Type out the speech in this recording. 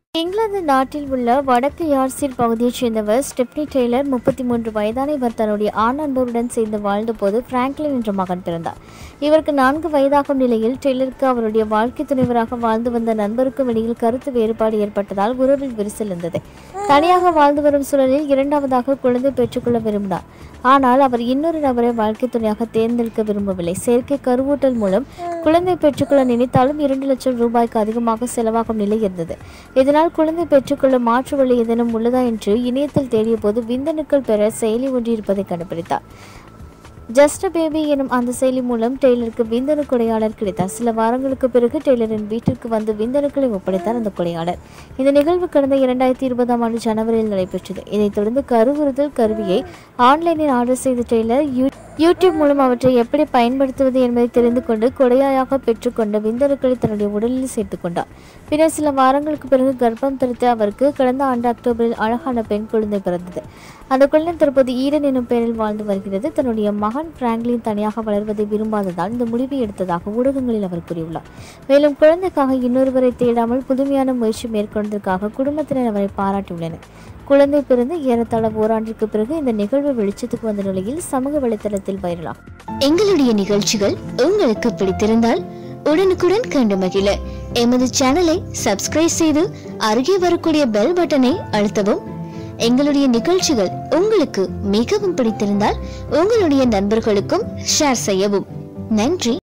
இங்கிலாந்து நாட்டில் உள்ள வடக்கு யார்சிர் பகுதியைச் சேர்ந்தவர் ஸ்டெப்னி டெய்லர் முப்பத்தி மூன்று வயதான இவர் தன்னுடைய ஆண் நண்பருடன் சேர்ந்து வாழ்ந்தபோது பிராங்க்லின் என்ற மகன் பிறந்தார் இவருக்கு நான்கு வயதாகும் நிலையில் டெய்லருக்கு அவருடைய வாழ்க்கை துணைவராக வாழ்ந்து வந்த நண்பருக்கும் இடையில் கருத்து வேறுபாடு ஏற்பட்டதால் உறவில் விரிசல் இருந்தது தனியாக வாழ்ந்து வரும் சூழலில் இரண்டாவதாக குழந்தை பெற்றுக்கொள்ள விரும்பினார் ஆனால் அவர் இன்னொரு நபரை வாழ்க்கை துணையாக தேர்ந்தெடுக்க விரும்பவில்லை செயற்கை கருவூட்டல் மூலம் குழந்தை பெற்றுக்கொள்ள நினைத்தாலும் இரண்டு லட்சம் ரூபாய்க்கு அதிகமாக செலவாகும் நிலை இருந்தது இதனால் குழந்தை பெற்றுக்கொள்ள மாற்று வழி ஏதேனும் உள்ளதா என்று இணையத்தில் தேடிய போது விந்தணுக்கள் பெற செயலி ஒன்று இருப்பதை கண்டுபிடித்தார் ஜஸ்ட் பேபி எனும் அந்த செயலி மூலம் டெய்லருக்கு விந்தணு கொடையாளர் கிடைத்தார் சில வாரங்களுக்கு பிறகு டெய்லரின் வீட்டிற்கு வந்து விந்தணுக்களை ஒப்படைத்தார் அந்த கொடையாளர் இந்த நிகழ்வு கடந்த இரண்டாயிரத்தி இருபதாம் ஆண்டு ஜனவரியில் நடைபெற்றது இதைத் தொடர்ந்து கருவுறுதல் கருவியை ஆன்லைனில் ஆர்டர் செய்த டெய்லர் யூ யூடியூப் மூலம் அவற்றை எப்படி பயன்படுத்துவது என்பதை தெரிந்து கொண்டு கொடையாக பெற்றுக்கொண்ட விந்தணுக்களை தன்னுடைய உடலில் சேர்த்துக் கொண்டார் பின்னர் சில வாரங்களுக்கு பிறகு கர்ப்பம் தரித்த அவருக்கு கடந்த ஆண்டு அக்டோபரில் அழகான பெண் குழந்தை பிறந்தது அந்த குழந்தை தற்போது ஈடன் எனும் பெயரில் வாழ்ந்து வருகிறது தன்னுடைய மகன் பிராங்க்லின் தனியாக வளர்வதை விரும்பாததால் இந்த முடிவை எடுத்ததாக ஊடகங்களில் அவர் கூறியுள்ளார் மேலும் குழந்தைக்காக இன்னொருவரை தேடாமல் புதுமையான முயற்சி மேற்கொண்டதற்காக குடும்பத்தினர் அவரை பாராட்டியுள்ளனர் குழந்தை பிறந்து ஏறத்தாழ ஓராண்டிற்கு பிறகு இந்த நிகழ்வு வெளிச்சத்துக்கு வந்த நிலையில் சமூக வலைதளத்தில் வைரலாகும் எங்களுடைய நிகழ்ச்சிகள் உங்களுக்கு பிடித்திருந்தால் உடனுக்குடன் கண்டு மகிழ எமது சேனலை சப்ஸ்கிரைப் செய்து அருகே வரக்கூடிய பெல் பட்டனை அழுத்தவும் எங்களுடைய நிகழ்ச்சிகள் உங்களுக்கு மிகவும் பிடித்திருந்தால் உங்களுடைய நண்பர்களுக்கும் ஷேர் செய்யவும் நன்றி